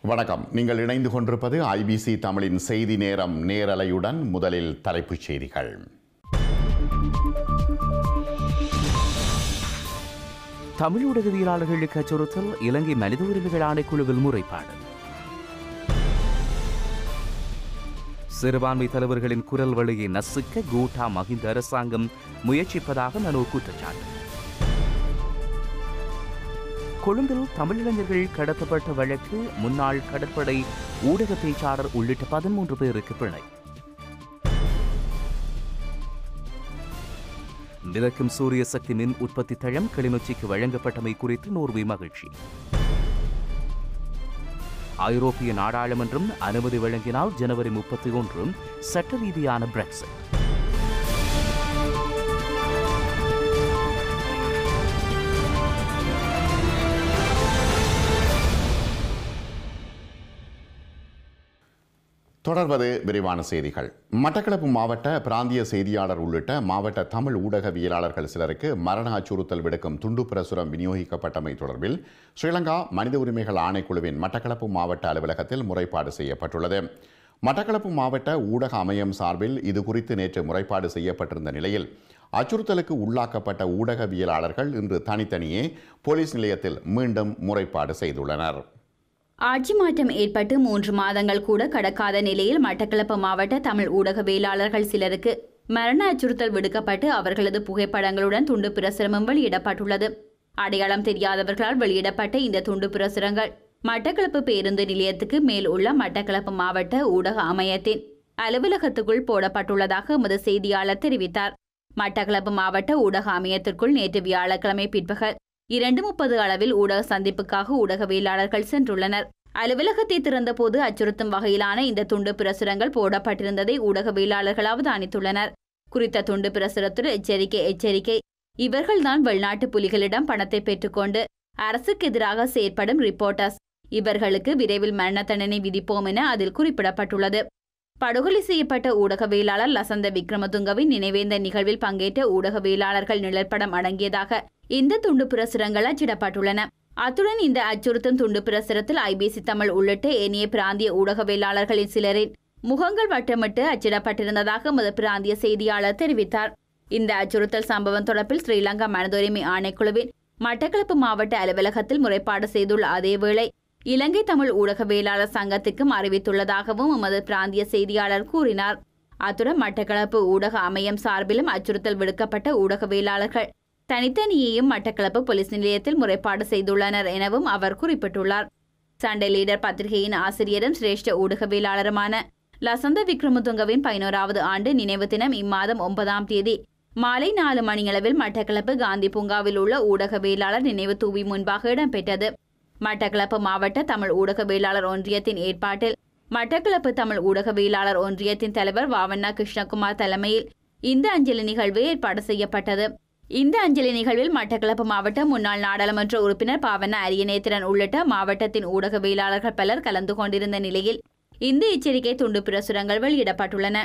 வணக்கம் நீங்கள் இணைந்து கொண்டிருப்பது ஐபிசி தமிழின் செய்தி நேரம் நேரலையுடன் முதலில் தலைப்புச் செய்திகள் தமிழ் ஊடகவியலாளர்களுக்கு அச்சுறுத்தல் இலங்கை மனித உரிமைகள் ஆணைக்குழுவில் முறைப்பாடு சிறுபான்மை தலைவர்களின் குரல் வழியை நசுக்க கூட்டா மஹிந்த அரசாங்கம் முயற்சிப்பதாக மனோ குற்றச்சாட்டு கொழும்பில் தமிழிளைஞர்கள் கடத்தப்பட்ட வழக்கு முன்னாள் கடற்படை ஊடக பேச்சாளர் உள்ளிட்ட பதிமூன்று பேருக்கு பிணை மிதக்கும் சூரிய சக்தி மின் உற்பத்தி தளம் கிளிநொச்சிக்கு வழங்கப்பட்டமை குறித்து நோர்வே மகிழ்ச்சி ஐரோப்பிய நாடாளுமன்றம் அனுமதி வழங்கினால் ஜனவரி முப்பத்தி ஒன்றும் சட்ட ரீதியான பிரெக்சிட் தொடர்வது விரிவான செய்திகள் மட்டக்களப்பு மாவட்ட பிராந்திய செய்தியாளர் உள்ளிட்ட மாவட்ட தமிழ் ஊடகவியலாளர்கள் சிலருக்கு மரண அச்சுறுத்தல் விடுக்கும் துண்டு பிரசுரம் விநியோகிக்கப்பட்டமை தொடர்பில் ஸ்ரீலங்கா மனித உரிமைகள் ஆணைக்குழுவின் மட்டக்களப்பு மாவட்ட அலுவலகத்தில் முறைப்பாடு செய்யப்பட்டுள்ளது மட்டக்களப்பு மாவட்ட ஊடக அமையம் சார்பில் இது குறித்து நேற்று முறைப்பாடு செய்யப்பட்டிருந்த நிலையில் அச்சுறுத்தலுக்கு உள்ளாக்கப்பட்ட ஊடகவியலாளர்கள் இன்று தனித்தனியே போலீஸ் நிலையத்தில் மீண்டும் முறைப்பாடு செய்துள்ளனர் ஆட்சி மாற்றம் ஏற்பட்டு மூன்று மாதங்கள் கூட கடக்காத நிலையில் மட்டக்களப்பு மாவட்ட தமிழ் ஊடகவியலாளர்கள் சிலருக்கு மரண அச்சுறுத்தல் விடுக்கப்பட்டு அவர்களது புகைப்படங்களுடன் துண்டு பிரசுரமும் வெளியிடப்பட்டுள்ளது அடையாளம் தெரியாதவர்களால் வெளியிடப்பட்ட இந்த துண்டு பிரசுரங்கள் மட்டக்களப்பு பேருந்து நிலையத்துக்கு மேல் உள்ள மட்டக்களப்பு மாவட்ட ஊடக அமையத்தின் அலுவலகத்துக்குள் போடப்பட்டுள்ளதாக எமது செய்தியாளர் தெரிவித்தார் மட்டக்களப்பு மாவட்ட ஊடக அமையத்திற்குள் நேற்று வியாழக்கிழமை பிற்பகல் இரண்டு முப்பது அளவில் ஊடக சந்திப்புக்காக ஊடகவியலாளர்கள் சென்றுள்ளனர் அலுவலகத்தை திறந்தபோது அச்சுறுத்தும் வகையிலான இந்த துண்டு பிரசுரங்கள் போடப்பட்டிருந்ததை ஊடகவியலாளர்கள் அவதானித்துள்ளனர் குறித்த துண்டு பிரசுரத்துடன் எச்சரிக்கை எச்சரிக்கை இவர்கள்தான் வெளிநாட்டு புலிகளிடம் பணத்தை பெற்றுக்கொண்டு அரசுக்கு எதிராக செயற்படும் ரிப்போர்ட்டர்ஸ் இவர்களுக்கு விரைவில் மரண தண்டனை விதிப்போம் என அதில் குறிப்பிடப்பட்டுள்ளது படுகொலை செய்யப்பட்ட ஊடகவியலாளர் லசந்த விக்ரமதுங்கவின் நினைவேந்த நிகழ்வில் பங்கேற்ற ஊடகவியலாளர்கள் நிழற்படம் அடங்கியதாக இந்த துண்டு பிரசுரங்கள் அச்சிடப்பட்டுள்ளன அத்துடன் இந்த அச்சுறுத்தும் துண்டு பிரசுரத்தில் ஐபிசி தமிழ் உள்ளிட்ட ஏனைய பிராந்திய ஊடகவியலாளர்களின் சிலரின் முகங்கள் வட்டமிட்டு அச்சிடப்பட்டிருந்ததாக எமது பிராந்திய செய்தியாளர் தெரிவித்தார் இந்த அச்சுறுத்தல் சம்பவம் தொடர்பில் ஸ்ரீலங்கா மனதுரிமை ஆணைக்குழுவின் மட்டக்களப்பு மாவட்ட அலுவலகத்தில் முறைப்பாடு செய்துள்ள அதேவேளை இலங்கை தமிழ் ஊடகவியலாளர் சங்கத்துக்கும் அறிவித்துள்ளதாகவும் எமது பிராந்திய செய்தியாளர் கூறினார் அத்துடன் மட்டக்களப்பு ஊடக அமையம் சார்பிலும் அச்சுறுத்தல் விடுக்கப்பட்ட ஊடகவியலாளர்கள் தனித்தனியையும் மட்டக்களப்பு போலீஸ் நிலையத்தில் முறைப்பாடு செய்துள்ளனர் எனவும் அவர் குறிப்பிட்டுள்ளார் சண்டே லீடர் பத்திரிகையின் ஆசிரியரும் சிரேஷ்ட ஊடகவியலாளருமான லசந்த விக்ரமதுங்கவின் பதினோராவது ஆண்டு நினைவு தினம் இம்மாதம் ஒன்பதாம் தேதி மாலை நாலு மணியளவில் மட்டக்களப்பு காந்தி பூங்காவில் உள்ள ஊடகவியலாளர் நினைவு தூவி முன்பாக இடம்பெற்றது மட்டக்களப்பு மாவட்ட தமிழ் ஊடகவியலாளர் ஒன்றியத்தின் ஏற்பாட்டில் மட்டக்களப்பு தமிழ் ஊடகவியலாளர் ஒன்றியத்தின் தலைவர் வாவண்ணா கிருஷ்ணகுமார் தலைமையில் இந்த அஞ்சலி நிகழ்வு ஏற்பாடு செய்யப்பட்டது இந்த அஞ்சலி நிகழ்வில் மட்டக்களப்பு மாவட்ட முன்னாள் நாடாளுமன்ற உறுப்பினர் பாவண்ணா அரியநேத்திரன் உள்ளிட்ட மாவட்டத்தின் ஊடகவியலாளர்கள் பலர் கலந்து கொண்டிருந்த நிலையில் இந்த எச்சரிக்கை துண்டு பிரசுரங்கள் வெளியிடப்பட்டுள்ளன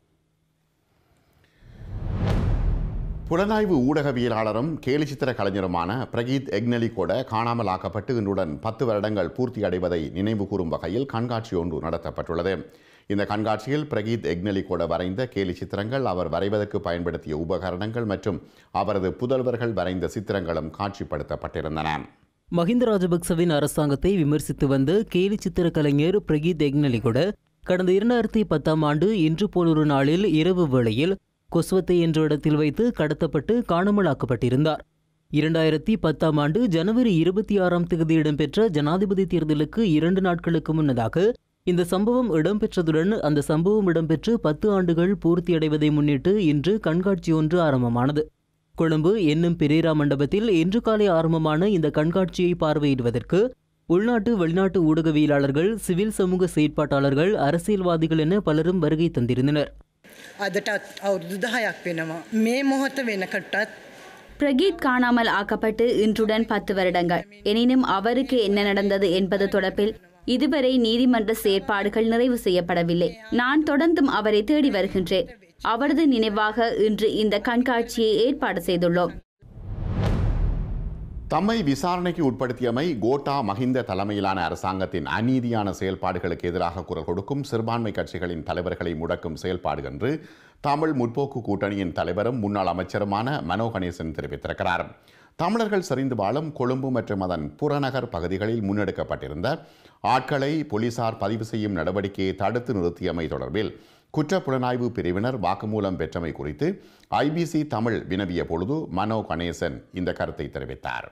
புலனாய்வு ஊடகவியலாளரும் கேலிச்சித்திர கலைஞருமான பிரகீத் எக்னலி கூட காணாமல் ஆக்கப்பட்டு இன்றுடன் பத்து வருடங்கள் பூர்த்தி அடைவதை நினைவு கூறும் வகையில் கண்காட்சி ஒன்று நடத்தப்பட்டுள்ளது இந்த கண்காட்சியில் பிரகீத் எக்னலி கூட வரைந்த கேலி சித்திரங்கள் அவர் வரைவதற்கு பயன்படுத்திய உபகரணங்கள் மற்றும் அவரது புதல்வர்கள் வரைந்த சித்திரங்களும் காட்சிப்படுத்தப்பட்டிருந்தன மஹிந்த ராஜபக்சவின் அரசாங்கத்தை விமர்சித்து வந்த கேலி சித்திர கலைஞர் பிரகீத் எக்னலி கூட கடந்த இரண்டாயிரத்தி பத்தாம் ஆண்டு இன்று போலொரு நாளில் இரவு வேளையில் கொஸ்வத்தை என்ற இடத்தில் வைத்து கடத்தப்பட்டு காணாமலாக்கப்பட்டிருந்தார் இரண்டாயிரத்தி பத்தாம் ஆண்டு ஜனவரி இருபத்தி ஆறாம் தேதி இடம்பெற்ற ஜனாதிபதி தேர்தலுக்கு இரண்டு நாட்களுக்கு முன்னதாக இந்த சம்பவம் இடம்பெற்றதுடன் அந்த சம்பவம் இடம்பெற்று பத்து ஆண்டுகள் பூர்த்தியடைவதை முன்னிட்டு இன்று கண்காட்சி ஒன்று ஆரம்பமானது கொழும்பு என்னும் பெரேரா மண்டபத்தில் இன்று காலை ஆரம்பமான இந்த கண்காட்சியை பார்வையிடுவதற்கு உள்நாட்டு வெளிநாட்டு ஊடகவியலாளர்கள் சிவில் சமூக செயற்பாட்டாளர்கள் அரசியல்வாதிகள் என பலரும் வருகை தந்திருந்தனர் අදටත් අවුරුදු දහයක් වෙනවා. මේ මොහොත වෙනකටත් பிரகீத் காணாமல் ஆக்கப்பட்டு இன்றுடன் பத்து வருடங்கள் எனினும் அவருக்கு என்ன நடந்தது என்பது தொடர்பில் இதுவரை நீதிமன்ற செயற்பாடுகள் நிறைவு செய்யப்படவில்லை நான் தொடர்ந்தும் அவரை தேடி வருகின்றேன் அவரது நினைவாக இன்று இந்த கண்காட்சியை ஏற்பாடு செய்துள்ளோம் தம்மை விசாரணைக்கு உட்படுத்தியமை கோட்டா மஹிந்த தலைமையிலான அரசாங்கத்தின் அநீதியான செயல்பாடுகளுக்கு எதிராக குரல் கொடுக்கும் சிறுபான்மை கட்சிகளின் தலைவர்களை முடக்கும் செயல்பாடு என்று தமிழ் முற்போக்கு கூட்டணியின் தலைவரும் முன்னாள் அமைச்சருமான மனோ கணேசன் தெரிவித்திருக்கிறார் தமிழர்கள் சரிந்து வாழும் கொழும்பு மற்றும் அதன் புறநகர் பகுதிகளில் முன்னெடுக்கப்பட்டிருந்த ஆட்களை போலீசார் பதிவு செய்யும் நடவடிக்கையை தடுத்து நிறுத்தியமை தொடர்பில் குற்ற புலனாய்வு பிரிவினர் வாக்குமூலம் பெற்றமை குறித்து ஐபிசி தமிழ் வினவிய பொழுது மனோ கணேசன் இந்த கருத்தை தெரிவித்தார்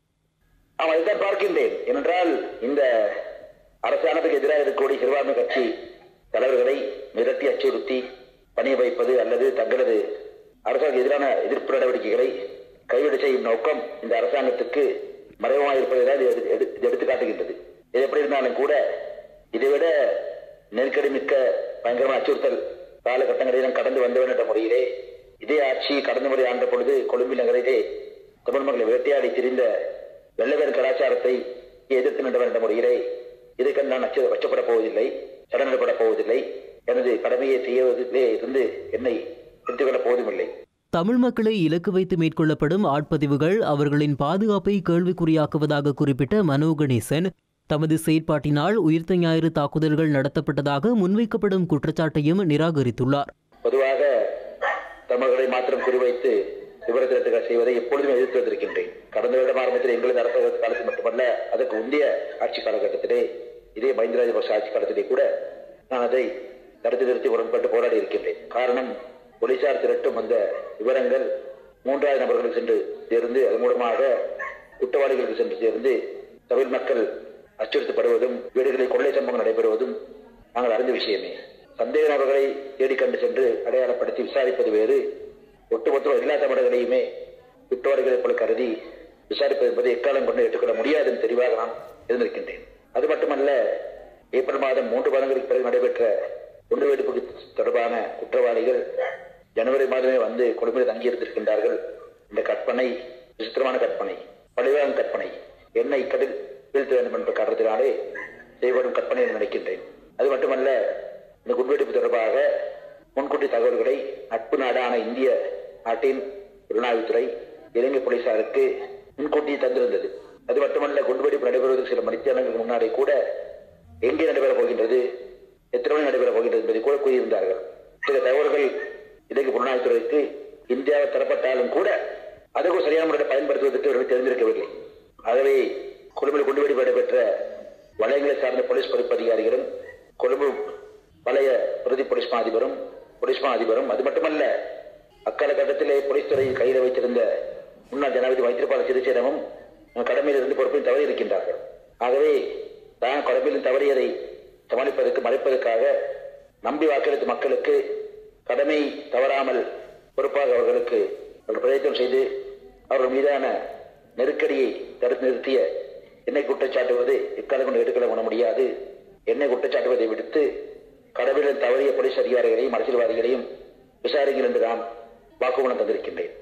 ஆமா இதான் பார்க்கின்றேன் ஏனென்றால் இந்த அரசாங்கத்துக்கு எதிராக இருக்கக்கூடிய சிறுபான்மை கட்சி தலைவர்களை மிரட்டி அச்சுறுத்தி பணிய வைப்பது அல்லது தங்களது அரசாங்க எதிரான எதிர்ப்பு நடவடிக்கைகளை கைவிட செய்யும் நோக்கம் இந்த அரசாங்கத்துக்கு மறைமுகமாக இருப்பதை தான் இது எடு- இது எடுத்து காட்டுகின்றது இது எப்படி இருந்தாலும் கூட இதைவிட நெருக்கடி மிக்க பயங்கரமான அச்சுறுத்தல் காலகட்டங்களிலும் கடந்து வந்தவன் என்ற முறையிலே இதே ஆட்சி கடந்த முறை ஆண்ட பொழுது கொழும்பு நகரிலே தமிழ் மக்களை வேட்டையாடி திரிந்த வெள்ளவேறு கலாச்சாரத்தை எதிர்த்து நின்றவன் என்ற முறையிலே இதை கண்டு நான் அச்ச அச்சப்பட போவதில்லை சடனிடப்பட போவதில்லை எனது கடமையை செய்வதிலே இருந்து என்னை திருத்திக் கொள்ளப் போவதுமில்லை தமிழ் மக்களை இலக்கு வைத்து மேற்கொள்ளப்படும் ஆட்பதிவுகள் அவர்களின் பாதுகாப்பை கேள்விக்குறியாக்குவதாக குறிப்பிட்ட மனோ கணேசன் தமது செயற்பாட்டினால் உயிர்த்த ஞாயிறு தாக்குதல்கள் நடத்தப்பட்டதாக முன்வைக்கப்படும் குற்றச்சாட்டையும் நிராகரித்துள்ளார் பொதுவாக தமிழர்களை மாத்திரம் குறிவைத்து விவர திரட்டுகள் செய்வதை எப்பொழுதுமே எதிர்த்து வந்திருக்கின்றேன் கடந்த வருடம் ஆரம்பத்தில் எங்களது அரசு காலத்தில் மட்டுமல்ல அதற்கு முந்தைய ஆட்சி காலகட்டத்திலே இதே மஹிந்த ராஜபக்ஷ ஆட்சி காலத்திலே கூட நான் அதை தடுத்து நிறுத்தி உடன்பட்டு போராடி இருக்கின்றேன் காரணம் போலீசார் திரட்டும் அந்த விவரங்கள் மூன்றாவது நபர்களுக்கு சென்று சேர்ந்து அதன் மூலமாக குற்றவாளிகளுக்கு சென்று சேர்ந்து தமிழ் மக்கள் அச்சுறுத்தப்படுவதும் வீடுகளில் கொள்ளை சம்பவம் நடைபெறுவதும் நாங்கள் அறிந்த விஷயமே சந்தேக நபர்களை தேடிக் கண்டு சென்று அடையாளப்படுத்தி விசாரிப்பது வேறு ஒட்டுமொத்த எல்லா தமிழர்களையுமே குற்றவாளிகளைப் போல கருதி விசாரிப்பது என்பதை எக்காலம் கொண்டு ஏற்றுக்கொள்ள முடியாது என்று தெளிவாக நான் இருந்திருக்கின்றேன் அது மட்டுமல்ல ஏப்ரல் மாதம் மூன்று மாதங்களுக்கு பிறகு நடைபெற்ற குண்டுவெடிப்பு தொடர்பான குற்றவாளிகள் ஜனவரி மாதமே வந்து கொடுமையில் தங்கியிருந்திருக்கின்றார்கள் இந்த கற்பனை விசித்திரமான கற்பனை பழிவாங்கும் கற்பனை என்னை கடல் வீழ்த்த வேண்டும் என்ற காரணத்தினாலே செய்யப்படும் கற்பனை என்று நினைக்கின்றேன் அது மட்டுமல்ல இந்த குண்டுவெடிப்பு தொடர்பாக முன்கூட்டி தகவல்களை நட்பு நாடான இந்திய நாட்டின் புலனாய்வுத்துறை இலங்கை போலீசாருக்கு முன்கூட்டி தந்திருந்தது அது மட்டுமல்ல குண்டுவெடிப்பு நடைபெறுவதற்கு சில மணித்தியானங்களுக்கு முன்னாடி கூட எங்கே நடைபெறப் போகின்றது எத்தனை மணி நடைபெறப் போகின்றது என்பதை கூட கூறியிருந்தார்கள் சில தகவல்கள் இலங்கை புலனாய்வுத்துறைக்கு இந்தியாவில் தரப்பட்டாலும் கூட அதற்கு சரியான முறையில் பயன்படுத்துவதற்கு அவர்கள் தெரிந்திருக்கவில்லை ஆகவே கொழும்பில் குண்டுவெடிப்பு நடைபெற்ற வலயங்களை சார்ந்த போலீஸ் பொறுப்பு அதிகாரிகளும் கொழும்பு வலய பிரதி போலீஸ் மா அதிபரும் போலீஸ் மா அதிபரும் அது மட்டுமல்ல அக்காலகட்டத்திலே போலீஸ் துறையில் கையில் வைத்திருந்த முன்னாள் ஜனாதிபதி மைத்திரிபால சிறிசேனமும் கடமையில் இருந்து பொறுப்பில் தவறி இருக்கின்றார்கள் ஆகவே தான் கடமையில் தவறியதை சமாளிப்பதற்கு மறைப்பதற்காக நம்பி வாக்களித்த மக்களுக்கு கடமை தவறாமல் பொறுப்பாக அவர்களுக்கு அவர்கள் பிரயத்தனம் செய்து அவர்கள் மீதான நெருக்கடியை தடுத்து நிறுத்திய என்னை குற்றச்சாட்டுவது எக்காலம் கொண்டு எடுத்துக்கொள்ள முடியாது என்னை குற்றச்சாட்டுவதை விடுத்து கடவுளில் தவறிய போலீஸ் அதிகாரிகளையும் அரசியல்வாதிகளையும் விசாரிங்கள் என்று நான் வாக்குமூலம் தந்திருக்கின்றேன்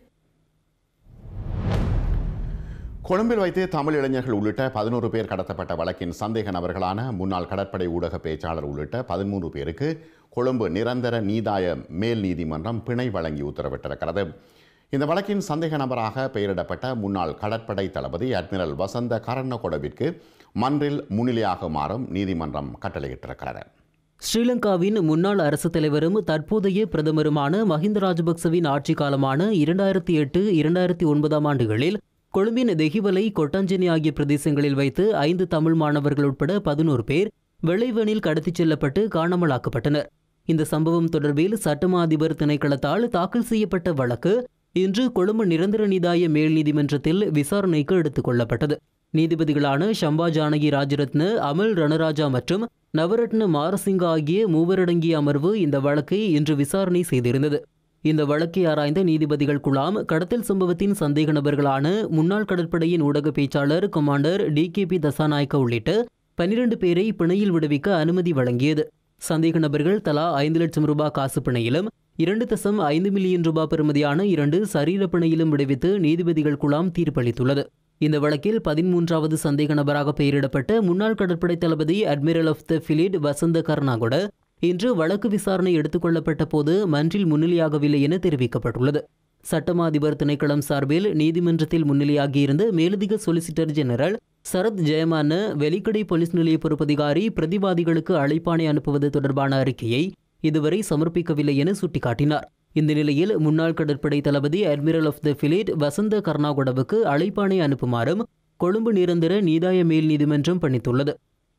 கொழும்பில் வைத்து தமிழ் இளைஞர்கள் உள்ளிட்ட பதினோரு பேர் கடத்தப்பட்ட வழக்கின் சந்தேக நபர்களான முன்னாள் கடற்படை ஊடக பேச்சாளர் உள்ளிட்ட பதிமூன்று பேருக்கு கொழும்பு நிரந்தர நீதாய மேல் நீதிமன்றம் பிணை வழங்கி உத்தரவிட்டிருக்கிறது இந்த வழக்கின் சந்தேக நபராக பெயரிடப்பட்ட முன்னாள் கடற்படை தளபதி அட்மிரல் வசந்த கரணகொடவிற்கு மன்றில் முன்னிலையாகுமாறும் நீதிமன்றம் கட்டளையிட்டிருக்கிறது ஸ்ரீலங்காவின் முன்னாள் அரசுத் தலைவரும் தற்போதைய பிரதமருமான மஹிந்த ராஜபக்சவின் ஆட்சி காலமான இரண்டாயிரத்தி எட்டு இரண்டாயிரத்தி ஒன்பதாம் ஆண்டுகளில் கொழும்பின் தெஹிவலை கொட்டாஞ்சேனி ஆகிய பிரதேசங்களில் வைத்து ஐந்து தமிழ் மாணவர்கள் உட்பட பதினோரு பேர் வெள்ளைவனில் கடத்திச் செல்லப்பட்டு காணாமலாக்கப்பட்டனர் இந்த சம்பவம் தொடர்பில் சட்டமா அதிபர் திணைக்களத்தால் தாக்கல் செய்யப்பட்ட வழக்கு இன்று கொழும்பு நிரந்தர நீதாய மேல் நீதிமன்றத்தில் விசாரணைக்கு எடுத்துக் கொள்ளப்பட்டது நீதிபதிகளான ஷம்பா ஜானகி ராஜரத்ன அமல் ரணராஜா மற்றும் நவரத்ன மாரசிங்க ஆகிய மூவரடங்கிய அமர்வு இந்த வழக்கை இன்று விசாரணை செய்திருந்தது இந்த வழக்கை ஆராய்ந்த நீதிபதிகள் குழாம் கடத்தல் சம்பவத்தின் சந்தேக நபர்களான முன்னாள் கடற்படையின் ஊடக பேச்சாளர் commander D K P Dassanayake உள்ளிட்ட பனிரெண்டு பேரை பிணையில் விடுவிக்க அனுமதி வழங்கியது சந்தேக நபர்கள் தலா ஐந்து லட்சம் ரூபாய் காசு பிணையிலும் இரண்டு தசம் ஐந்து மில்லியன் ரூபாய் பெறுமதியான இரண்டு சரீர பிணையிலும் விடுவித்து நீதிபதிகள் குழாம் தீர்ப்பளித்துள்ளது இந்த வழக்கில் பதிமூன்றாவது சந்தேக நபராக பெயரிடப்பட்ட முன்னாள் கடற்படை தளபதி அட்மிரல் ஆஃப் த ஃபிலிட் வசந்த கர்னாகொட இன்று வழக்கு விசாரணை எடுத்துக்கொள்ளப்பட்ட போது மன்றில் முன்னிலையாகவில்லை என தெரிவிக்கப்பட்டுள்ளது சட்டமா அதிபர் திணைக்களம் சார்பில் நீதிமன்றத்தில் முன்னிலையாகியிருந்த மேலதிக solicitor general Sarath Jayamanne Welikada police நிலைய பொறுப்பதிகாரி பிரதிவாதிகளுக்கு அழைப்பாணை அனுப்புவது தொடர்பான அறிக்கையை இதுவரை சமர்ப்பிக்கவில்லை என சுட்டிக்காட்டினார் இந்த நிலையில் முன்னாள் கடற்படை தளபதி அட்மிரல் ஆஃப் த ஃபிலீட் வசந்த கர்நாகுடவுக்கு அழைப்பாணை அனுப்புமாறும் கொழும்பு நிரந்தர நீதாய மேல் நீதிமன்றம் பணித்துள்ளது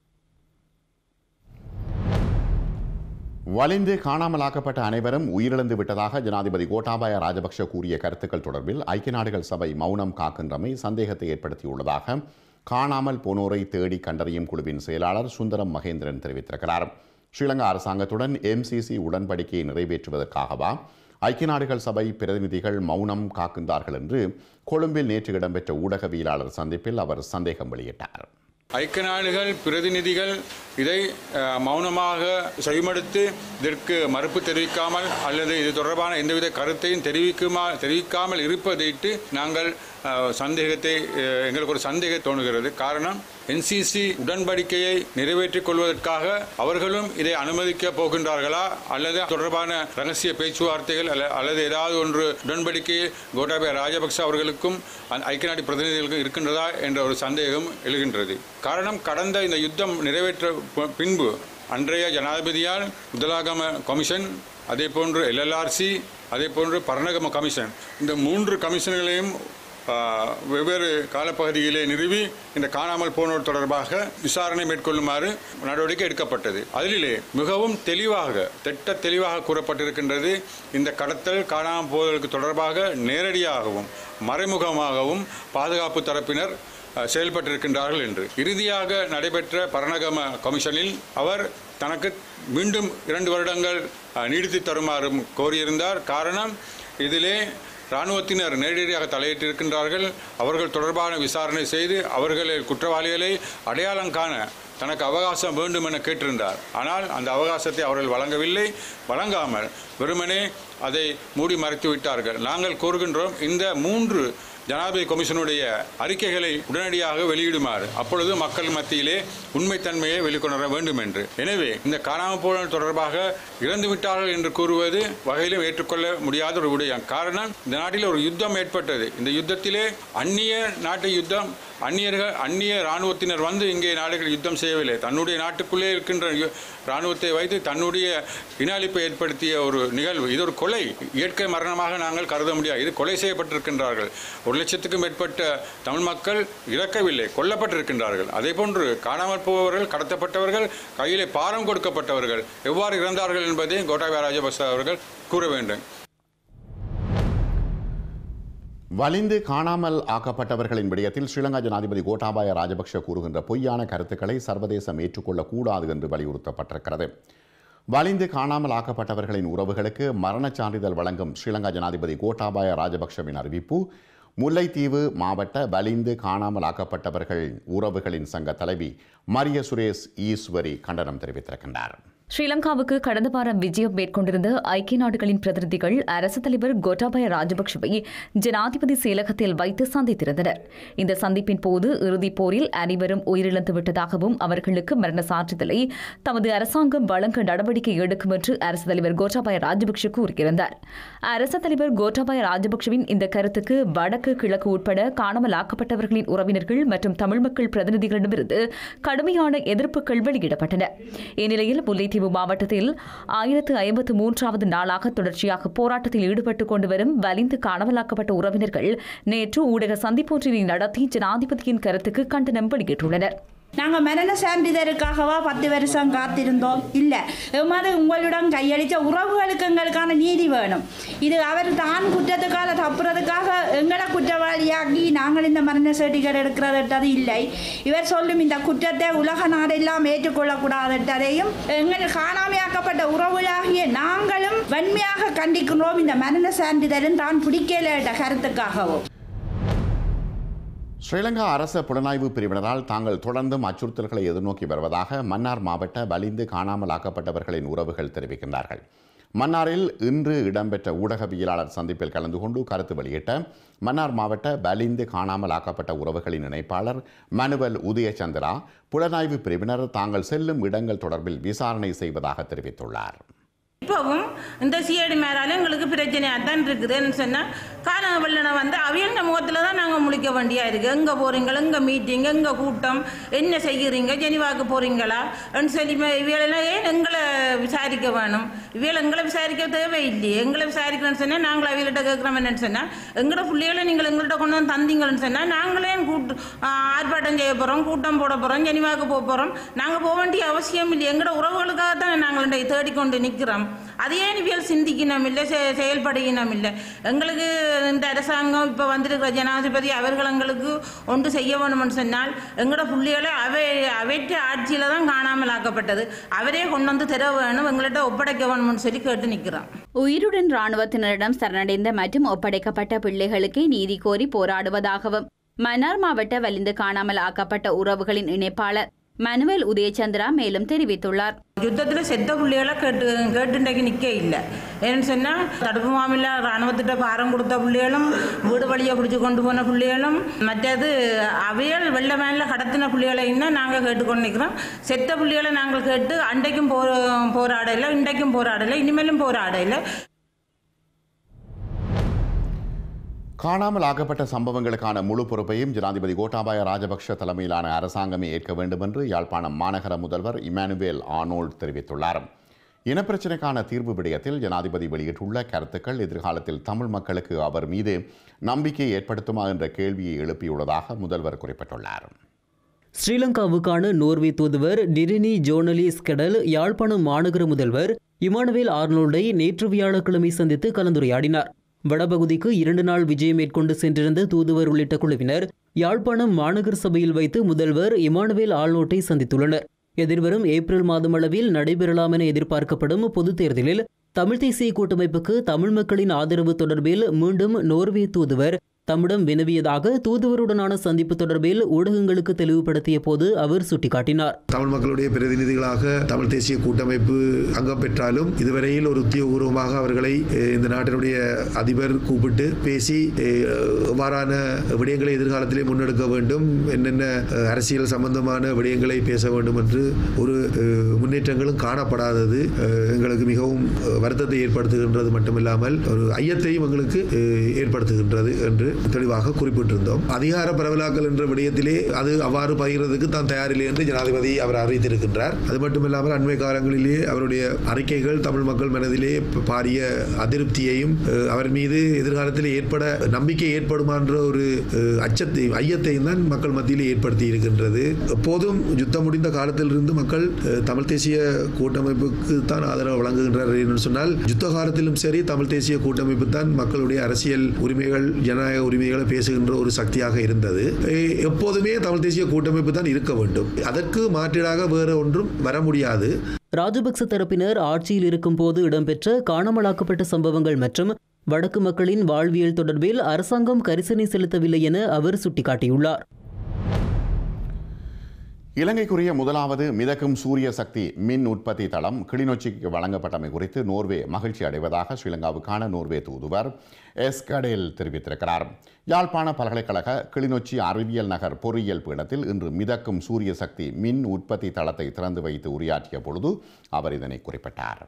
வலிந்து காணாமலாக்கப்பட்ட அனைவரும் உயிரிழந்து விட்டதாக ஜனாதிபதி கோட்டாபாய ராஜபக்ஷ கூறிய கருத்துக்கள் தொடர்பில் ஐக்கிய நாடுகள் சபை மௌனம் காக்கின்றமை சந்தேகத்தை ஏற்படுத்தியுள்ளதாக காணாமல் போனோரை தேடி கண்டறியும் குழுவின் செயலாளர் சுந்தரம் மகேந்திரன் தெரிவித்திருக்கிறார் ஸ்ரீலங்கா அரசாங்கத்துடன் எம்சிசி உடன்படிக்கையை நிறைவேற்றுவதற்காகவா ஐக்கிய நாடுகள் சபை பிரதிநிதிகள் மௌனம் காக்கின்றார்கள் என்று கொழும்பில் நேற்று இடம்பெற்ற ஊடகவியலாளர் சந்திப்பில் அவர் சந்தேகம் வெளியிட்டார் ஐக்கிய நாடுகள் பிரதிநிதிகள் இதை அஹ், மௌனமாக செவிமடுத்து இதற்கு மறுப்பு தெரிவிக்காமல் அல்லது இது தொடர்பான எந்தவித கருத்தையும் தெரிவிக்குமா தெரிவிக்காமல் இருப்பதையிட்டு நாங்கள் அஹ், சந்தேகத்தை அஹ், எங்களுக்கு ஒரு சந்தேகம் தோணுகிறது காரணம் என்சிசி உடன்படிக்கையை நிறைவேற்றிக் கொள்வதற்காக அவர்களும் இதை அனுமதிக்க போகின்றார்களா அல்லது தொடர்பான ரகசிய பேச்சுவார்த்தைகள் அல்ல- அல்லது ஏதாவது ஒன்று உடன்படிக்கையை கோட்டாபய ராஜபக்ச அவர்களுக்கும் அந்த ஐக்கிய நாடு பிரதிநிதிகளுக்கும் இருக்கின்றதா என்ற ஒரு சந்தேகம் எழுகின்றது காரணம் கடந்த இந்த யுத்தம் நிறைவேற்ற ப- பின்பு அன்றைய ஜனாதிபதியால் முதலாகம கமிஷன் அதே போன்று எல்எல்ஆர்சி அதே போன்று பரணகம கமிஷன் இந்த மூன்று கமிஷன்களையும் ஆ, வெவ்வேறு காலப்பகுதியிலே நிறுவி இந்த காணாமல் போனோர் தொடர்பாக விசாரணை மேற்கொள்ளுமாறு நடவடிக்கை எடுக்கப்பட்டது அதிலே மிகவும் தெளிவாக திட்ட தெளிவாக கூறப்பட்டிருக்கின்றது இந்த கடத்தல் காணாமல் போவதற்கு தொடர்பாக நேரடியாகவும் மறைமுகமாகவும் பாதுகாப்பு தரப்பினர் அஹ், செயல்பட்டிருக்கின்றார்கள் என்று இறுதியாக நடைபெற்ற பரணகம கமிஷனில் அவர் தனக்கு மீண்டும் இரண்டு வருடங்கள் அஹ், நீடித்து தருமாறும் கோரியிருந்தார் காரணம் இதிலே இராணுவத்தினர் நேரடியாக தலையிட்டிருக்கின்றார்கள் அவர்கள் தொடர்பான விசாரணை செய்து அவர்களை குற்றவாளிகளை அடையாளம் காண தனக்கு அவகாசம் வேண்டும் என கேட்டிருந்தார் ஆனால் அந்த அவகாசத்தை அவர்கள் வழங்கவில்லை வழங்காமல் வெறுமனே அதை மூடி மறைத்து விட்டார்கள் நாங்கள் கூறுகின்றோம் இந்த மூன்று ஜனாதிபதி கமிஷனுடைய அறிக்கைகளை உடனடியாக வெளியிடுமாறு அப்பொழுது மக்கள் மத்தியிலே உண்மைத்தன்மையை வெளிக்கொணர வேண்டும் என்று எனவே இந்த காணாமல் போனல் தொடர்பாக இறந்து விட்டார்கள் என்று கூறுவது வகையிலும் ஏற்றுக்கொள்ள முடியாத ஒரு விடயம் காரணம் இந்த நாட்டில் ஒரு யுத்தம் ஏற்பட்டது இந்த யுத்தத்திலே அந்நிய நாட்டு யுத்தம் அந்நியர்கள் அந்நிய இராணுவத்தினர் வந்து இங்கே நாடுகள் யுத்தம் செய்யவில்லை தன்னுடைய நாட்டுக்குள்ளே இருக்கின்ற யு- இராணுவத்தை வைத்து தன்னுடைய இனாளிப்பை ஏற்படுத்திய ஒரு நிகழ்வு இது ஒரு கொலை இயற்கை மரணமாக நாங்கள் கருத முடியாது இது கொலை செய்யப்பட்டிருக்கின்றார்கள் ஒரு லட்சத்துக்கும் மேற்பட்ட தமிழ் மக்கள் இறக்கவில்லை கொல்லப்பட்டிருக்கின்றார்கள் அதே போன்று காணாமல் போபவர்கள் கடத்தப்பட்டவர்கள் கையிலே பாரம் கொடுக்கப்பட்டவர்கள் எவ்வாறு இறந்தார்கள் என்பதை கோட்டாபய ராஜபக்ச அவர்கள் கூற வேண்டும் வலிந்து காணாமல் ஆக்கப்பட்டவர்களின் விடயத்தில் ஸ்ரீலங்கா ஜனாதிபதி கோட்டாபாய ராஜபக்ஷ கூறுகின்ற பொய்யான கருத்துக்களை சர்வதேசம் ஏற்றுக்கொள்ளக்கூடாது என்று வலியுறுத்தப்பட்டிருக்கிறது வலிந்து காணாமல் ஆக்கப்பட்டவர்களின் உறவுகளுக்கு மரணச் சான்றிதழ் வழங்கும் ஸ்ரீலங்கா ஜனாதிபதி கோட்டாபாய ராஜபக்ஷவின் அறிவிப்பு முல்லைத்தீவு மாவட்ட வலிந்து காணாமல் ஆக்கப்பட்டவர்கள் உறவுகளின் சங்க தலைவி மரிய சுரேஷ் ஈஸ்வரி கண்டனம் தெரிவித்திருக்கின்றார் ஸ்ரீலங்காவுக்கு கடந்த வாரம் விஜயம் மேற்கொண்டிருந்த ஐக்கிய நாடுகளின் பிரதிநிதிகள் அரசு தலைவர் கோட்டாபய ராஜபக்ஷவை ஜனாதிபதி செயலகத்தில் வைத்து சந்தித்திருந்தனர் இந்த சந்திப்பின் போது இறுதிப் போரில் அனைவரும் உயிரிழந்து விட்டதாகவும் அவர்களுக்கு மரண சான்றிதழை தமது அரசாங்கம் வழங்க நடவடிக்கை எடுக்கும் என்று அரசு தலைவர் கோட்டாபய ராஜபக்ஷ கூறியிருந்தார் அரசு தலைவர் கோட்டாபய ராஜபக்ஷவின் இந்த கருத்துக்கு வடக்கு கிழக்கு உட்பட காணாமல் ஆக்கப்பட்டவர்களின் உறவினர்கள் மற்றும் தமிழ் மக்கள் பிரதிநிதிகளிடமிருந்து கடுமையான எதிர்ப்புகள் வெளியிடப்பட்டன இந்நிலையில் முல்லைத்தீவு மாவட்டத்தில் ஆயிரத்து ஐம்பத்து மூன்றாவது நாளாக தொடர்ச்சியாக போராட்டத்தில் ஈடுபட்டுக் கொண்டு வரும் வலிந்து காணாமலாக்கப்பட்ட உறவினர்கள் நேற்று ஊடக சந்திப்பொன்றினை நடத்தி ஜனாதிபதியின் கருத்துக்கு கண்டனம் வெளியிட்டுள்ளனர் நாங்கள் மரண சான்றிதழுக்காகவா பத்து வருஷம் காத்திருந்தோம் இல்லை எவ்வாறு உங்களுடன் கையளித்த உறவுகளுக்கு எங்களுக்கான நீதி வேணும் இது அவர் தான் குற்றத்துக்காக தப்புறதுக்காக எங்களை குற்றவாளியாக்கி நாங்கள் இந்த மரண சர்டிஃபிகேட் எடுக்கிறதுன்றது இல்லை இவர் சொல்லும் இந்த குற்றத்தை உலக நாடெல்லாம் ஏற்றுக்கொள்ளக்கூடாதுன்றதையும் எங்கள் காணாமையாக்கப்பட்ட உறவுகளாகிய நாங்களும் வன்மையாக கண்டிக்கின்றோம் இந்த மரண சான்றிதழும் தான் பிடிக்கல என்ற கருத்துக்காகவும் ஸ்ரீலங்கா அரச புலனாய்வு பிரிவினரால் தாங்கள் தொடர்ந்தும் அச்சுறுத்தல்களை எதிர்நோக்கி வருவதாக மன்னார் மாவட்ட வலிந்து காணாமல் ஆக்கப்பட்டவர்களின் உறவுகள் தெரிவிக்கின்றார்கள் மன்னாரில் இன்று இடம்பெற்ற ஊடகவியலாளர் சந்திப்பில் கலந்து கொண்டு கருத்து வெளியிட்ட மன்னார் மாவட்ட வலிந்து காணாமல் ஆக்கப்பட்ட உறவுகளின் இணைப்பாளர் மனுவல் உதயச்சந்திரா புலனாய்வு பிரிவினர் தாங்கள் செல்லும் இடங்கள் தொடர்பில் விசாரணை செய்வதாக தெரிவித்துள்ளார் இப்போவும் இந்த சிஐடி மேலால எங்களுக்கு பிரச்சனையாக தான் இருக்குதுன்னு சொன்னால் கால வெள்ளனை வந்து அவியல்ட முகத்தில் தான் நாங்கள் முழிக்க வேண்டியா இருக்குது எங்கே போகிறீங்க எங்கே மீட்டிங் எங்கே கூட்டம் என்ன செய்கிறீங்க ஜெனிவாக்கு போகிறீங்களா சொல்லி இவையெல்லாம் ஏன் எங்களை விசாரிக்க வேணும் இவையில் எங்களை விசாரிக்க தேவையில்லையே எங்களை விசாரிக்கணும்னு சொன்னால் நாங்கள் அவியல்கிட்ட கேட்குறோம் என்னன்னு சொன்னால் எங்களோட பிள்ளைகளை நீங்கள் எங்கள்கிட்ட கொண்டு வந்து தந்தீங்கன்னு சொன்னால் நாங்களே கூட்டு ஆர்ப்பாட்டம் செய்ய போகிறோம் கூட்டம் போட போகிறோம் ஜெனிவாக்கு போக போகிறோம் நாங்கள் போக வேண்டிய அவசியம் இல்லை எங்களோட உறவுகளுக்காக தான் நாங்கள் இன்றைக்கு தேடிக்கொண்டு நிற்கிறோம் அதையே இவியல் சிந்திக்கணும் இல்லை செ- செயல்படுகினம் இல்லை எங்களுக்கு இந்த அரசாங்கம் இப்போ வந்திருக்கிற ஜனாதிபதி அவர்கள் எங்களுக்கு ஒன்று செய்ய வேணும்னு சொன்னால் எங்களோட பிள்ளைகளை அவை அவற்ற ஆட்சியில் தான் காணாமல் ஆக்கப்பட்டது அவரே கொண்டு வந்து தர வேணும் எங்கள்கிட்ட ஒப்படைக்க வேணும்னு சொல்லி கேட்டு நிற்கிறோம் உயிருடன் ராணுவத்தினரிடம் சரணடைந்த மற்றும் ஒப்படைக்கப்பட்ட பிள்ளைகளுக்கே நீதி கோரி போராடுவதாகவும் மன்னார் மாவட்ட வலிந்து காணாமல் ஆக்கப்பட்ட உறவுகளின் இணைப்பாளர் மனுவேல் உதயச்சந்திரா மேலும் தெரிவித்துள்ளார் யுத்தத்தில் செத்த பிள்ளைகளை கேட்டு கேட்டுண்டைக்கு நிற்க இல்லை ஏன்னு சொன்னால் தடுப்பு மாமில்ல இராணுவத்திட்ட பாரம் கொடுத்த பிள்ளைகளும் வீடு வழியை பிடிச்சி கொண்டு போன பிள்ளைகளும் மற்றது அவையல் வெள்ள மேலில் கடத்தின பிள்ளைகளையும் தான் நாங்கள் கேட்டுக்கொண்டு நிற்கிறோம் செத்த பிள்ளைகளை நாங்கள் கேட்டு அன்றைக்கும் போ போராடலை இன்றைக்கும் போராடலை இனிமேலும் போராடலை காணாமல் ஆக்கப்பட்ட சம்பவங்களுக்கான முழு பொறுப்பையும் ஜனாதிபதி கோட்டாபாய ராஜபக்ஷ தலைமையிலான அரசாங்கமே ஏற்க வேண்டும் என்று யாழ்ப்பாணம் மாநகர முதல்வர் இமானுவேல் ஆனோல்ட் தெரிவித்துள்ளார் இனப்பிரச்சினைக்கான தீர்வு விடயத்தில் ஜனாதிபதி வெளியிட்டுள்ள கருத்துக்கள் எதிர்காலத்தில் தமிழ் மக்களுக்கு அவர் மீது நம்பிக்கை ஏற்படுத்துமா என்ற கேள்வியை எழுப்பியுள்ளதாக முதல்வர் குறிப்பிட்டுள்ளார் ஸ்ரீலங்காவுக்கான நோர்வே தூதுவர் டிரினி ஜோனலிஸ் கடல் யாழ்ப்பாணம் மாநகர முதல்வர் இமானுவேல் ஆர்னோல்டை நேற்று வியாழக்கிழமை சந்தித்து கலந்துரையாடினார் வடபகுதிக்கு இரண்டு நாள் விஜயம் மேற்கொண்டு சென்றிருந்த தூதுவர் உள்ளிட்ட குழுவினர் யாழ்ப்பாணம் மாநகர சபையில் வைத்து முதல்வர் இமானுவேல் ஆல்னோட்டை சந்தித்துள்ளனர் எதிர்வரும் ஏப்ரல் மாதம் அளவில் நடைபெறலாம் என எதிர்பார்க்கப்படும் பொதுத் தேர்தலில் தமிழ் தேசிய கூட்டமைப்புக்கு தமிழ் மக்களின் ஆதரவு தொடர்பில் மீண்டும் நோர்வே தூதுவர் தம்மிடம் வினவியதாக தூதுவருடனான சந்திப்பு தொடர்பில் ஊடகங்களுக்கு தெளிவுபடுத்திய போது அவர் சுட்டிக்காட்டினார் தமிழ் மக்களுடைய பிரதிநிதிகளாக தமிழ் தேசிய கூட்டமைப்பு அங்கம் பெற்றாலும் இதுவரையில் ஒரு உத்தியோகபூர்வமாக அவர்களை அஹ், இந்த நாட்டினுடைய அதிபர் கூப்பிட்டு பேசி அஹ், எவ்வாறான விடயங்களை எதிர்காலத்திலே முன்னெடுக்க வேண்டும் என்னென்ன அஹ், அரசியல் சம்பந்தமான விடயங்களை பேச வேண்டும் என்று ஒரு அஹ், முன்னேற்றங்களும் காணப்படாதது அஹ், எங்களுக்கு மிகவும் அஹ், வருத்தத்தை ஏற்படுத்துகின்றது மட்டுமில்லாமல் ஒரு ஐயத்தையும் எங்களுக்கு அஹ், ஏற்படுத்துகின்றது என்று தெளிவாக குறிப்பிட்டிருந்தோம் அதிகார பரவலாக்கல் என்ற விடயத்திலே அது அவ்வாறு பகிர்றதுக்கு தான் தயாரில்லை என்று ஜனாதிபதி அவர் அறிவித்திருக்கின்றார் அது மட்டுமில்லாமல் அண்மை காலங்களிலே அவருடைய அறிக்கைகள் தமிழ் மக்கள் மனதிலே ப- பாரிய அதிருப்தியையும் அஹ், அவர் மீது எதிர்காலத்தில் ஏற்பட நம்பிக்கை ஏற்படுமா என்ற ஒரு அஹ், அச்சத்தை ஐயத்தையும் தான் மக்கள் மத்தியிலே ஏற்படுத்தி இருக்கின்றது எப்போதும் யுத்தம் முடிந்த காலத்திலிருந்து மக்கள் அஹ், தமிழ் தேசிய கூட்டமைப்புக்கு தான் ஆதரவு வழங்குகின்றார்கள் என்று சொன்னால் யுத்த காலத்திலும் சரி தமிழ் தேசிய கூட்டமைப்பு தான் மக்களுடைய அரசியல் உரிமைகள் ஜனநாயக உரிமைகளை பேசுகின்ற ஒரு சக்தியாக இருந்தது எ- எப்போதுமே தமிழ் தேசிய கூட்டமைப்பு தான் இருக்க வேண்டும் அதற்கு மாற்றீடாக வேறு ஒன்றும் வர முடியாது ராஜபக்ச தரப்பினர் ஆட்சியில் இருக்கும்போது இடம்பெற்ற காணாமலாக்கப்பட்ட சம்பவங்கள் மற்றும் வடக்கு மக்களின் வாழ்வியல் தொடர்பில் அரசாங்கம் கரிசனை செலுத்தவில்லை என அவர் சுட்டிக்காட்டியுள்ளார் இலங்கைக்குரிய முதலாவது மிதக்கும் சூரிய சக்தி மின் உற்பத்தி தளம் கிளிநொச்சிக்கு வழங்கப்பட்டமை குறித்து நோர்வே மகிழ்ச்சி அடைவதாக ஸ்ரீலங்காவுக்கான நோர்வே தூதுவர் எஸ் கடேல் தெரிவித்திருக்கிறார் யாழ்ப்பாண பல்கலைக்கழக கிளிநொச்சி அறிவியல் நகர் பொறியியல் பீடத்தில் இன்று மிதக்கும் சூரிய சக்தி மின் உற்பத்தி தளத்தை திறந்து வைத்து உரையாற்றிய பொழுது அவர் இதனை குறிப்பிட்டார்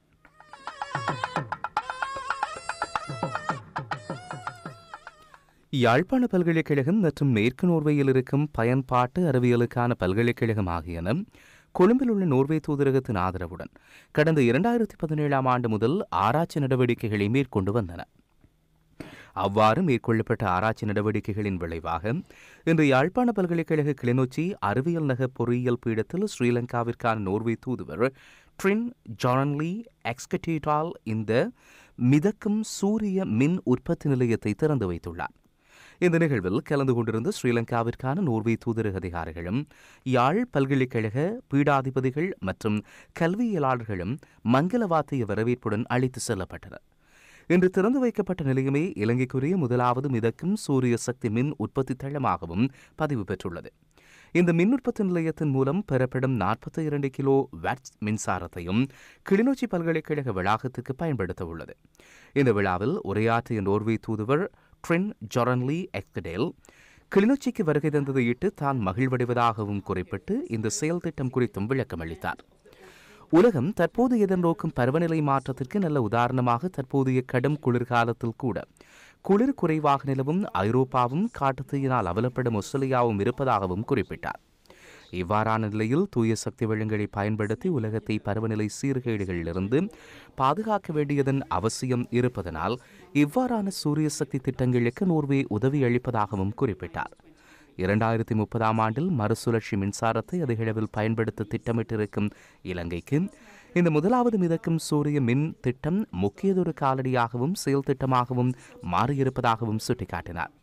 யாழ்ப்பாண பல்கலைக்கழகம் மற்றும் மேற்கு நோர்வேயில் இருக்கும் பயன்பாட்டு அறிவியலுக்கான பல்கலைக்கழகம் ஆகியன கொழும்பில் உள்ள நோர்வே தூதரகத்தின் ஆதரவுடன் கடந்த இரண்டாயிரத்தி பதினேழாம் ஆண்டு முதல் ஆராய்ச்சி நடவடிக்கைகளை மேற்கொண்டு வந்தன அவ்வாறு மேற்கொள்ளப்பட்ட ஆராய்ச்சி நடவடிக்கைகளின் விளைவாக இன்று யாழ்ப்பாண பல்கலைக்கழக கிளிநொச்சி அறிவியல் நகர் பொறியியல் பீடத்தில் ஸ்ரீலங்காவிற்கான நோர்வே தூதுவர் ட்ரின் ஜான்லி எக்ஸ்கட்டேட்டால் இந்த மிதக்கும் சூரிய மின் உற்பத்தி நிலையத்தை திறந்து வைத்துள்ளார் இந்த நிகழ்வில் கலந்து கொண்டிருந்த ஸ்ரீலங்காவிற்கான நோர்வே தூதரக அதிகாரிகளும் யாழ் பல்கலைக்கழக பீடாதிபதிகள் மற்றும் கல்வியலாளர்களும் மங்கள வாத்திய வரவேற்புடன் அழைத்து செல்லப்பட்டனர் இன்று திறந்து வைக்கப்பட்ட நிலையமே இலங்கைக்குரிய முதலாவது மிதக்கும் சூரிய சக்தி மின் உற்பத்தி தளமாகவும் பதிவு பெற்றுள்ளது இந்த மின் உற்பத்தி நிலையத்தின் மூலம் பெறப்படும் நாற்பத்தி இரண்டு கிலோ வாட்ஸ் மின்சாரத்தையும் கிளிநொச்சி பல்கலைக்கழக வளாகத்துக்கு பயன்படுத்த உள்ளது இந்த விழாவில் உரையாற்றிய நோர்வே தூதுவர் ட்ரின் ஜொரன்லி எக்ஸ்டேல் கிளிநொச்சிக்கு வருகை தந்ததையிட்டு தான் மகிழ்வடைவதாகவும் குறிப்பிட்டு இந்த செயல் திட்டம் குறித்தும் விளக்கமளித்தார் உலகம் தற்போது எதிர்நோக்கும் பருவநிலை மாற்றத்திற்கு நல்ல உதாரணமாக தற்போதைய கடும் குளிர்காலத்தில் கூட குளிர் குறைவாக நிலவும் ஐரோப்பாவும் காட்டுத்தீயினால் அவலப்படும் ஆஸ்திரேலியாவும் இருப்பதாகவும் குறிப்பிட்டார் இவ்வாறான நிலையில் தூய சக்தி வளங்களை பயன்படுத்தி உலகத்தை பருவநிலை சீர்கேடுகளிலிருந்து பாதுகாக்க வேண்டியதன் அவசியம் இருப்பதனால் இவ்வாறான சூரிய சக்தி திட்டங்களுக்கு நோர்வே உதவி அளிப்பதாகவும் குறிப்பிட்டார் இரண்டாயிரத்தி முப்பதாம் ஆண்டில் மறுசுழற்சி மின்சாரத்தை அதிகளவில் பயன்படுத்த திட்டமிட்டிருக்கும் இலங்கைக்கு இந்த முதலாவது மிதக்கும் சூரிய மின் திட்டம் முக்கியதொரு காலடியாகவும் செயல் திட்டமாகவும் மாறியிருப்பதாகவும் சுட்டிக்காட்டினார்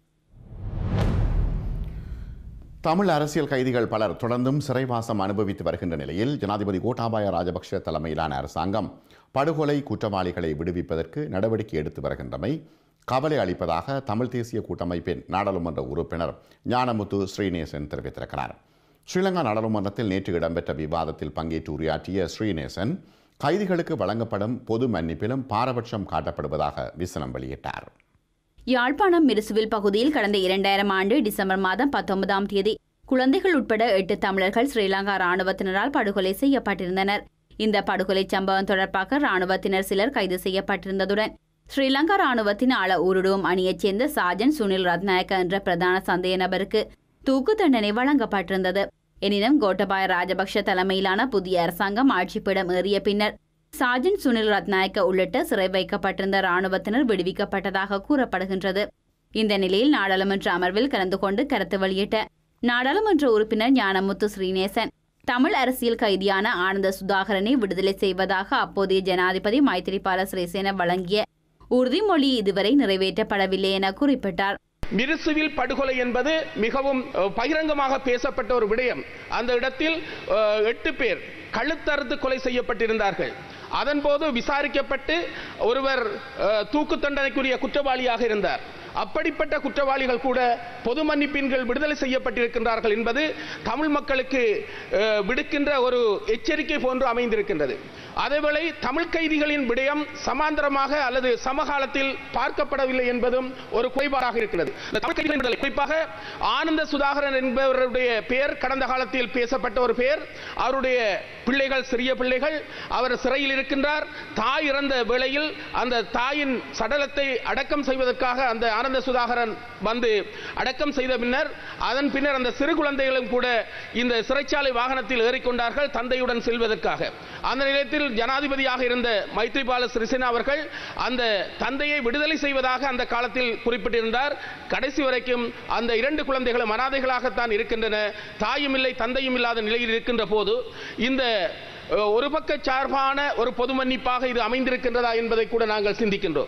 தமிழ் அரசியல் கைதிகள் பலர் தொடர்ந்தும் சிறைவாசம் அனுபவித்து வருகின்ற நிலையில் ஜனாதிபதி கோட்டாபாய ராஜபக்ஷ தலைமையிலான அரசாங்கம் படுகொலை குற்றவாளிகளை விடுவிப்பதற்கு நடவடிக்கை எடுத்து வருகின்றமை கவலை அளிப்பதாக தமிழ் தேசிய கூட்டமைப்பின் நாடாளுமன்ற உறுப்பினர் ஞானமுத்து ஸ்ரீநேசன் தெரிவித்திருக்கிறார் ஸ்ரீலங்கா நாடாளுமன்றத்தில் நேற்று இடம்பெற்ற விவாதத்தில் பங்கேற்று உரையாற்றிய ஸ்ரீநேசன் கைதிகளுக்கு வழங்கப்படும் பொது மன்னிப்பிலும் பாரபட்சம் காட்டப்படுவதாக விசனம் வெளியிட்டார் யாழ்ப்பாணம் மிருசுவில் பகுதியில் கடந்த இரண்டாயிரம் ஆண்டு டிசம்பர் மாதம் பத்தொன்பதாம் தேதி குழந்தைகள் உட்பட எட்டு தமிழர்கள் ஸ்ரீலங்கா ராணுவத்தினரால் படுகொலை செய்யப்பட்டிருந்தனர் இந்த படுகொலை சம்பவம் தொடர்பாக ராணுவத்தினர் சிலர் கைது செய்யப்பட்டிருந்ததுடன் ஸ்ரீலங்கா ராணுவத்தின் ஆள ஊருடுவோம் அணியைச் சேர்ந்த சாஜன் சுனில் ரத்நாயக்க என்ற பிரதான சந்தேக நபருக்கு தூக்கு தண்டனை வழங்கப்பட்டிருந்தது எனினும் கோட்டபாய ராஜபக்ஷ தலைமையிலான புதிய அரசாங்கம் ஆட்சிப்பிடம் ஏறிய பின்னர் சாஜன் சுனில் ரத்நாயக்க உள்ளிட்ட சிறை வைக்கப்பட்டிருந்த ராணுவத்தினர் விடுவிக்கப்பட்டதாக கூறப்படுகின்றது இந்த நிலையில் நாடாளுமன்ற அமர்வில் கலந்து கொண்டு கருத்து வெளியிட்ட நாடாளுமன்ற உறுப்பினர் ஞானமுத்து ஸ்ரீநேசன் தமிழ் அரசியல் கைதியான ஆனந்த சுதாகரனை விடுதலை செய்வதாக அப்போதைய ஜனாதிபதி மைத்திரிபால சிறிசேன வழங்கிய உறுதிமொழி இதுவரை நிறைவேற்றப்படவில்லை என குறிப்பிட்டார் மிருசுவில் படுகொலை என்பது மிகவும் அஹ், பகிரங்கமாக பேசப்பட்ட ஒரு விடயம் அந்த இடத்தில் அஹ், எட்டு பேர் கழுத்தறுத்து கொலை செய்யப்பட்டிருந்தார்கள் அதன்போது விசாரிக்கப்பட்டு ஒருவர் அஹ், தூக்கு தண்டனைக்குரிய குற்றவாளியாக இருந்தார் அப்படிப்பட்ட குற்றவாளிகள் கூட பொது மன்னிப்பின்கள் விடுதலை செய்யப்பட்டிருக்கின்றார்கள் என்பது தமிழ் மக்களுக்கு அஹ், விடுக்கின்ற ஒரு எச்சரிக்கை போன்று அமைந்திருக்கின்றது அதேவேளை தமிழ் கைதிகளின் விடயம் சமாந்தரமாக அல்லது சமகாலத்தில் பார்க்கப்படவில்லை என்பதும் ஒரு குறைபாடாக இருக்கிறது இந்த தமிழ் கைதிகளின் விடுதலை குறிப்பாக ஆனந்த சுதாகரன் என்பவருடைய பெயர் கடந்த காலத்தில் பேசப்பட்ட ஒரு பெயர் அவருடைய பிள்ளைகள் சிறிய பிள்ளைகள் அவர் சிறையில் இருக்கின்றார் தாய் இறந்த வேளையில் அந்த தாயின் சடலத்தை அடக்கம் செய்வதற்காக அந்த ஆனந்த சுதாகரன் வந்து அடக்கம் செய்த பின்னர் அதன் பின்னர் அந்த சிறு குழந்தைகளும் கூட இந்த சிறைச்சாலை வாகனத்தில் ஏறிக்கொண்டார்கள் தந்தையுடன் செல்வதற்காக அந்த நிலையத்தில் ஜனாதிபதியாக இருந்த மைத்ரிபால சிறிசேனா அவர்கள் அந்த தந்தையை விடுதலை செய்வதாக அந்த காலத்தில் குறிப்பிட்டிருந்தார் கடைசி வரைக்கும் அந்த இரண்டு குழந்தைகளும் அனாதைகளாகத்தான் இருக்கின்றன தாயும் இல்லை தந்தையும் இல்லாத நிலையில் இருக்கின்ற போது இந்த அஹ், ஒரு பக்க சார்பான ஒரு பொது மன்னிப்பாக இது அமைந்திருக்கின்றதா என்பதை கூட நாங்கள் சிந்திக்கின்றோம்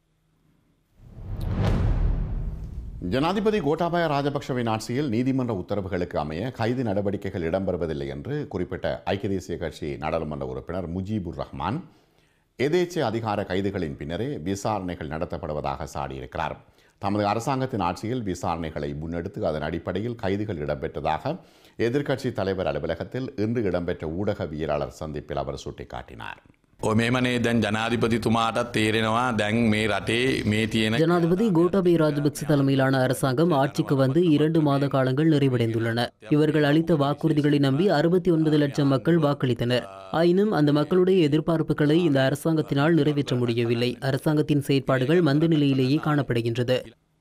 ஜனாதிபதி கோட்டாபாய ராஜபக்ஷவின் ஆட்சியில் நீதிமன்ற உத்தரவுகளுக்கு அமைய கைது நடவடிக்கைகள் இடம்பெறுவதில்லை என்று குறிப்பிட்ட ஐக்கிய தேசிய கட்சி நாடாளுமன்ற உறுப்பினர் முஜீபுர் ரஹ்மான் எதேச்சை அதிகார கைதுகளின் பின்னரே விசாரணைகள் நடத்தப்படுவதாக சாடியிருக்கிறார் தமது அரசாங்கத்தின் ஆட்சியில் விசாரணைகளை முன்னெடுத்து அதன் அடிப்படையில் கைதுகள் இடம்பெற்றதாக எதிர்க்கட்சி தலைவர் அலுவலகத்தில் இன்று இடம்பெற்ற ஊடகவியலாளர் சந்திப்பில் அவர் சுட்டிக்காட்டினார் ඔය මේමනේ දැන් ජනාධිපතිතුමාටත් තේරෙනවා දැන් මේ රටේ මේ තියෙන ஜனாதிபதி கோட்டாபய ராஜபக்ச தலைமையிலான அரசாங்கம் ஆட்சிக்கு வந்து இரண்டு மாத காலங்கள் நிறைவடைந்துள்ளன இவர்கள் அளித்த வாக்குறுதிகளை நம்பி அறுபத்தி ஒன்பது லட்சம் மக்கள் வாக்களித்தனர் ஆயினும் அந்த மக்களுடைய எதிர்பார்ப்புகளை இந்த அரசாங்கத்தினால் நிறைவேற்ற முடியவில்லை அரசாங்கத்தின் செயற்பாடுகள் மந்த நிலையிலேயே காணப்படுகின்றது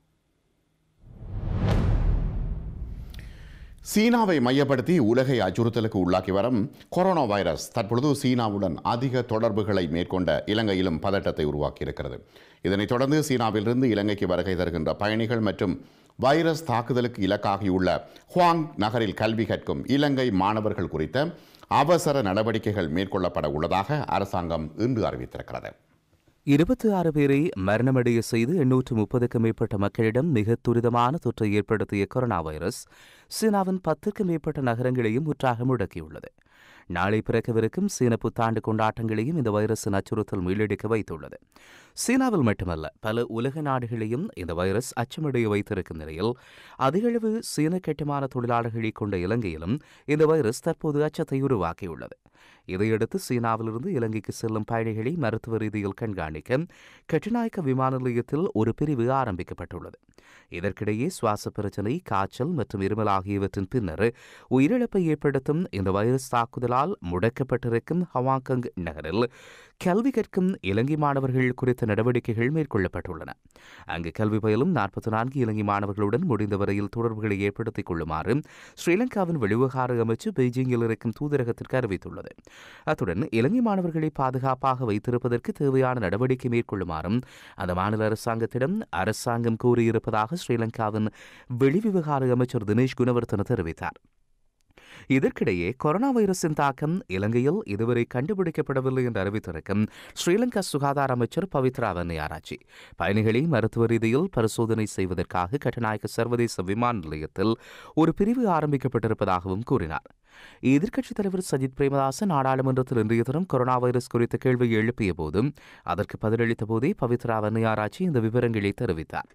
சீனாவை மையப்படுத்தி உலகை அச்சுறுத்தலுக்கு உள்ளாக்கி வரும் கொரோனா வைரஸ் தற்பொழுது சீனாவுடன் அதிக தொடர்புகளை மேற்கொண்ட இலங்கையிலும் பதட்டத்தை உருவாக்கியிருக்கிறது இதனைத் தொடர்ந்து சீனாவிலிருந்து இலங்கைக்கு வருகை தருகின்ற பயணிகள் மற்றும் வைரஸ் தாக்குதலுக்கு இலக்காகியுள்ள ஹுவாங் நகரில் கல்வி கற்கும் இலங்கை மாணவர்கள் குறித்த அவசர நடவடிக்கைகள் மேற்கொள்ளப்பட உள்ளதாக அரசாங்கம் இன்று அறிவித்திருக்கிறது இருபத்தி ஆறு பேரை மரணமடைய செய்து எண்ணூற்று முப்பதுக்கும் மேற்பட்ட மக்களிடம் மிக துரிதமான தொற்றை ஏற்படுத்திய கொரோனா வைரஸ் சீனாவின் பத்துக்கும் மேற்பட்ட நகரங்களையும் முற்றாக முடக்கியுள்ளது நாளை பிறக்கவிருக்கும் சீன புத்தாண்டு கொண்டாட்டங்களையும் இந்த வைரஸின் அச்சுறுத்தல் மீளடிக்க வைத்துள்ளது சீனாவில் மட்டுமல்ல பல உலக நாடுகளையும் இந்த வைரஸ் அச்சமடைய வைத்திருக்கும் நிலையில் அதிகளவு சீன கட்டுமான தொழிலாளர்களை கொண்ட இலங்கையிலும் இந்த வைரஸ் தற்போது அச்சத்தை உருவாக்கியுள்ளது இதையடுத்து சீனாவிலிருந்து இலங்கைக்கு செல்லும் பயணிகளை மருத்துவ ரீதியில் கண்காணிக்க கட்டுநாயக்க விமான நிலையத்தில் ஒரு பிரிவு ஆரம்பிக்கப்பட்டுள்ளது இதற்கிடையே சுவாச பிரச்சினை காய்ச்சல் மற்றும் இருமல் ஆகியவற்றின் பின்னர் உயிரிழப்பை ஏற்படுத்தும் இந்த வைரஸ் தாக்குதலால் முடக்கப்பட்டிருக்கும் ஹவாங்கங் நகரில் கல்வி கற்கும் இலங்கை மாணவர்கள் குறித்த நடவடிக்கைகள் மேற்கொள்ளப்பட்டுள்ளன அங்கு கல்வி பயிலும் நாற்பத்தி நான்கு இலங்கை மாணவர்களுடன் முடிந்த வரையில் தொடர்புகளை ஏற்படுத்திக் கொள்ளுமாறு ஸ்ரீலங்காவின் வெளிவிவகார அமைச்சு பெய்ஜிங்கில் இருக்கும் தூதரகத்திற்கு அறிவித்துள்ளது அத்துடன் இலங்கை மாணவர்களை பாதுகாப்பாக வைத்திருப்பதற்கு தேவையான நடவடிக்கை மேற்கொள்ளுமாறும் அந்த மாநில அரசாங்கத்திடம் அரசாங்கம் கூறியிருப்பதாக ஸ்ரீலங்காவின் வெளிவிவகார அமைச்சர் தினேஷ் குணவர்த்தன தெரிவித்தார் இதற்கிடையே கொரோனா வைரஸின் தாக்கம் இலங்கையில் இதுவரை கண்டுபிடிக்கப்படவில்லை என்று அறிவித்திருக்கும் ஸ்ரீலங்கா சுகாதார அமைச்சர் பவித்ரா வன்னியாராச்சி பயணிகளை மருத்துவ ரீதியில் பரிசோதனை செய்வதற்காக கட்டநாயக்க சர்வதேச விமான நிலையத்தில் ஒரு பிரிவு ஆரம்பிக்கப்பட்டிருப்பதாகவும் கூறினார் எதிர்க்கட்சித் தலைவர் சஜித் பிரேமதாச நாடாளுமன்றத்தில் இன்றைய தினம் கொரோனா வைரஸ் குறித்த கேள்வியை எழுப்பிய போதும் அதற்கு பதிலளித்த போதே பவித்ரா வன்னியாராச்சி இந்த விவரங்களை தெரிவித்தார்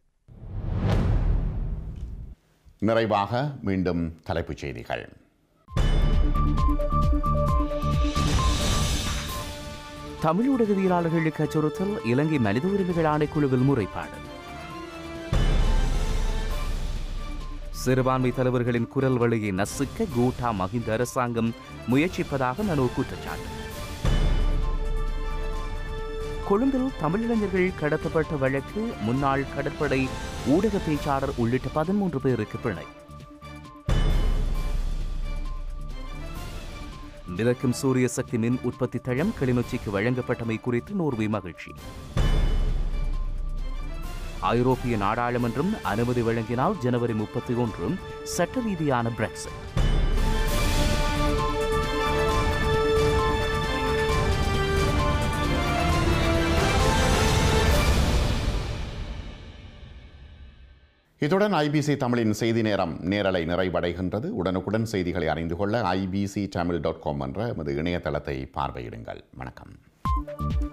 நிறைவாக மீண்டும் தலைப்புச் செய்திகள் தமிழ் ஊடகவியலாளர்களுக்கு அச்சுறுத்தல் இலங்கை மனித உரிமைகள் ஆணைக்குழுவில் முறைப்பாடு சிறுபான்மை தலைவர்களின் குரல் வழியை நசுக்க கூட்டா மகிந்த அரசாங்கம் முயற்சிப்பதாக நனோ குற்றச்சாட்டு கொழும்பில் தமிழிளைஞர்கள் கடத்தப்பட்ட வழக்கு முன்னாள் கடற்படை ஊடக பேச்சாளர் உள்ளிட்ட பதிமூன்று பேருக்கு பிணை மிதக்கும் சூரிய சக்தி மின் உற்பத்தி தளம் கிளிநொச்சிக்கு வழங்கப்பட்டமை குறித்து நோர்வே மகிழ்ச்சி ஐரோப்பிய நாடாளுமன்றம் அனுமதி வழங்கினால் ஜனவரி முப்பத்தி ஒன்றும் சட்ட ரீதியான பிரெக்சிட் இத்துடன் ஐபிசி தமிழின் செய்தி நேரம் நேரலை நிறைவடைகின்றது உடனுக்குடன் செய்திகளை அறிந்து கொள்ள ஐபிசி தமிழ் டாட் காம் என்ற எமது இணையதளத்தை பார்வையிடுங்கள் வணக்கம்